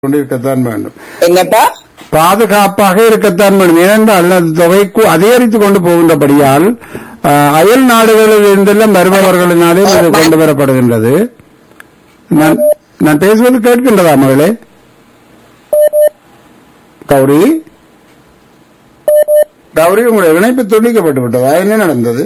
கொண்டிருக்கத்தான் வேண்டும் என்னப்பா பாதுகாப்பாக இருக்கத்தான் வேண்டும் ஏனென்றால் அந்த தொகை கு- அதிகரித்துக் கொண்டு போகின்றபடியால் ஆஹ், அயல் நாடுகளில் இருந்தெல்லாம் வருபவர்களினாலே இது கொண்டு வரப்படுகின்றது நான் நான் பேசுவது கேட்கின்றதா மகளே கௌரி கௌரி உங்களுடைய இணைப்பு துண்டிக்கப்பட்டு விட்டதா என்ன நடந்தது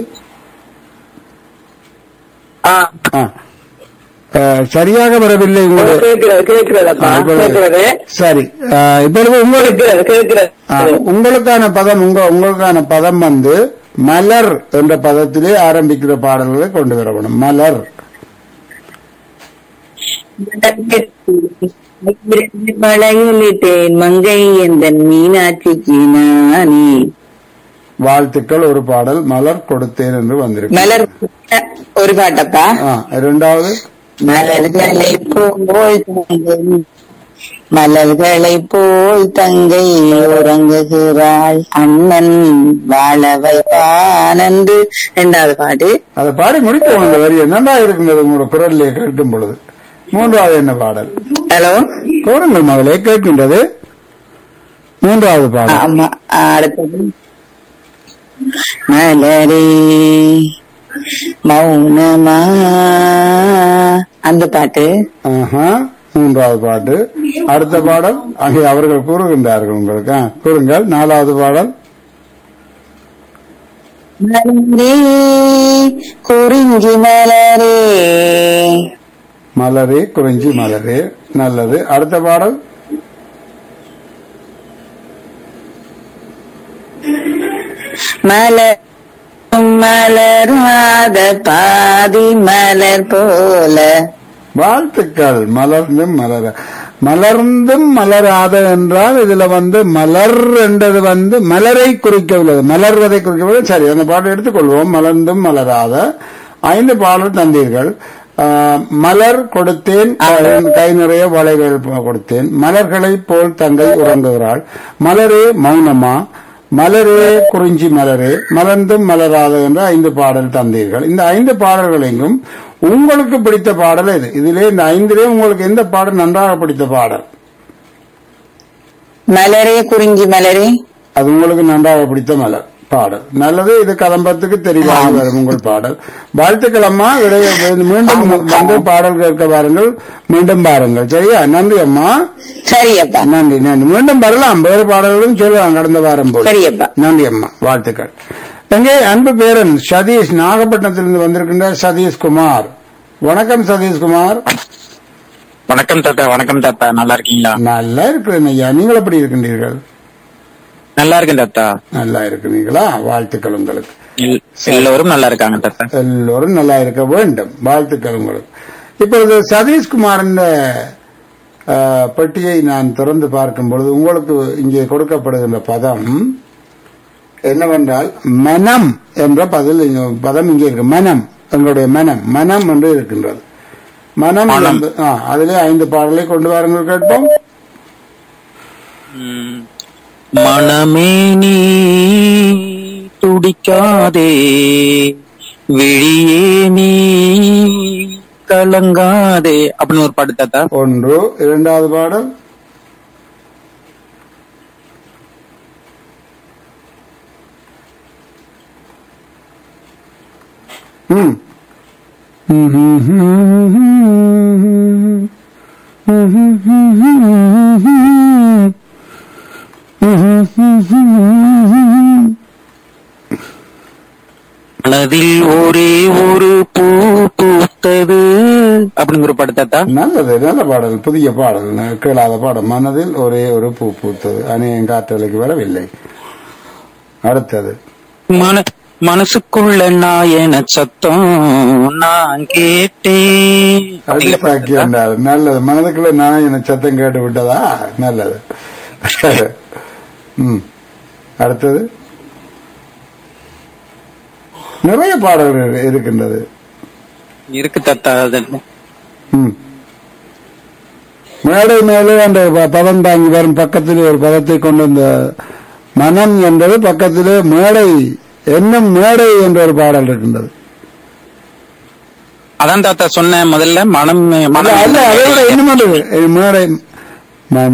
ஆ, ஆ. ஆஹ், சரியாக வரவில்லை உங்களுடைய கேட்கிறது கேட்கிறதப்பா ஆ, இப்பொழுது- கேட்கிறது சரி ஆஹ், இப்பொழுது உங்களுக்கு கேட்கிறது கேட்கிறது ஆ, உங்களுக்கான பதம் உங்க உங்களுக்கான பதம் வந்து மலர் என்ற பதத்திலே ஆரம்பிக்கிற பாடல்களை கொண்டு வரணும் மலர் மலையிலிட்டேன் மங்கை எந்த மீனாட்சிக்கு நானே வாழ்த்துக்கள் ஒரு பாடல் மலர் கொடுத்தேன் என்று வந்திருக்கு மலர் ஒரு பாட்டப்பா ஆ, இரண்டாவது மலர்களை போல் தங்கை மலர்களை போல் தங்கை உறங்குகிறாள் அண்ணன் வாழ வைப்பான் என்று இரண்டாவது பாட்டு அதை பாடி முடிக்க இந்த வரி என்னடா இருக்கின்றது உங்களோட குரல்லே கேட்கும் பொழுது மூன்றாவது என்ன பாடல் ஹலோ கோருங்கள் மகளே கேட்கின்றது மூன்றாவது பாடல் ஆமா அடுத்தது மலரே மௌனமா அந்த பாட்டு ஆஹா, மூன்றாவது பாட்டு அடுத்த பாடல் அங்கே அவர்கள் கூறுகின்றார்கள் உங்களுக்கு ஆ, கூறுங்கள் நாலாவது பாடல் மலரே குறிஞ்சி மலரே மலரே குறிஞ்சி மலரே நல்லது அடுத்த பாடல் மலர் மலராத பாதி மலர் போல வாழ்த்துக்கள் மலர்ந்தும் மலர மலர்ந்தும் மலராத என்றால் இதுல வந்து மலர் என்றது வந்து மலரை குறிக்கவில்லை மலர்வதை குறிக்கவில்லை சரி அந்த பாட்டை எடுத்துக்கொள்வோம் மலர்ந்தும் மலராத ஐந்து பாடல் தந்தீர்கள் ஆஹ், மலர் கொடுத்தேன் கை நிறைய வளைகள் கொடுத்தேன் மலர்களைப் போல் தங்கை உறங்குகிறாள் மலரே மௌனமா மலரே குறிஞ்சி மலரே மலர்ந்தும் மலராத என்ற ஐந்து பாடல் தந்தீர்கள் இந்த ஐந்து பாடல்களையும் உங்களுக்கு பிடித்த பாடல் இது இதிலே இந்த ஐந்திலே உங்களுக்கு எந்த பாடல் நன்றாக பிடித்த பாடல் மலரே குறிஞ்சி மலரே அது உங்களுக்கு நன்றாக பிடித்த மலர் பாடல் நல்லது இது கதம்பத்துக்கு தெளிவாக வரும் உங்கள் பாடல் வாழ்த்துக்கள் அம்மா இடையே மீண்டும் வந்து பாடல் கேட்க பாருங்கள் மீண்டும் பாருங்கள் சரியா நன்றி அம்மா சரியப்பா நன்றி நன்றி மீண்டும் வரலாம் வேறு பாடல்களும் சொல்லலாம் கடந்த வாரம் போல் சரியப்பா நன்றி அம்மா வாழ்த்துக்கள் எங்கே அன்பு பேரன் சதீஷ் நாகப்பட்டினத்திலிருந்து வந்திருக்கின்ற சதீஷ் குமார் வணக்கம் சதீஷ் குமார் வணக்கம் தாத்தா வணக்கம் தாத்தா நல்லா இருக்கீங்களா நல்லா இருக்கிறேன் ஐயா நீங்கள் எப்படி இருக்கின்றீர்கள் நல்லா இருக்கேன் தாத்தா நல்லா இருக்கிறீங்களா வாழ்த்துக்கள் உங்களுக்கு எல்- எல்லோரும் நல்லா இருக்காங்க தாத்தா எல்லோரும் நல்லா இருக்க வேண்டும் வாழ்த்துக்கள் உங்களுக்கு இப்பொழுது சதீஷ்குமாரின் அஹ், பெட்டியை நான் திறந்து பார்க்கும் பொழுது உங்களுக்கு இங்கே கொடுக்கப்படுகின்ற பதம் என்னவென்றால் மனம் என்ற பதில் இங்க- பதம் இங்கே இருக்கு மனம் எங்களுடைய மனம் மனம் என்று இருக்கின்றது மனம் மனம். என்பது- ஆ, அதிலே ஐந்து பாடலை கொண்டு வாருங்கள் கேட்போம் ம். மனமே நீ துடிக்காதே விழியே நீ கலங்காதே அப்படின்னு ஒரு பாட்டு தாத்தா ஒன்று இரண்டாவது பாடல் ம். மனதில் ஒரே ஒரு பூ பூத்தது அப்படிங்கிற ஒரு பாட்டு தாத்தா நல்லது நல்ல பாடல் புதிய பாடல் நான் கேளாத பாடல் மனதில் ஒரே ஒரு பூ பூத்தது அநேகம் காற்றலைக்கு வரவில்லை அடுத்தது மன மனசுக்குள்ள நாயன சத்தம் நான் கேட்டேன் அப்படிங்கிற பாட்டு அடிப்பாக்கி என்றார் நல்லது மனதுக்குள்ள நான் எனக்கு சத்தம் கேட்டு விட்டதா நல்லது ம் அடுத்தது நிறைய பாடல்கள் இருக்கின்றது இருக்கு தாத்தா அது ம். மேடை மேலே அந்த ப- பதம் தாங்கி வரும் பக்கத்திலே ஒரு பதத்தை கொண்டு வந்த மனம் என்பது பக்கத்திலே மேடை என்னும் மேடை என்ற ஒரு பாடல் இருக்கின்றது அதான் தாத்தா சொன்னேன் முதல்ல மனம் அல்ல மனம் அல்ல அதை விட இன்னும் ஒன்று, இது மேடை ம-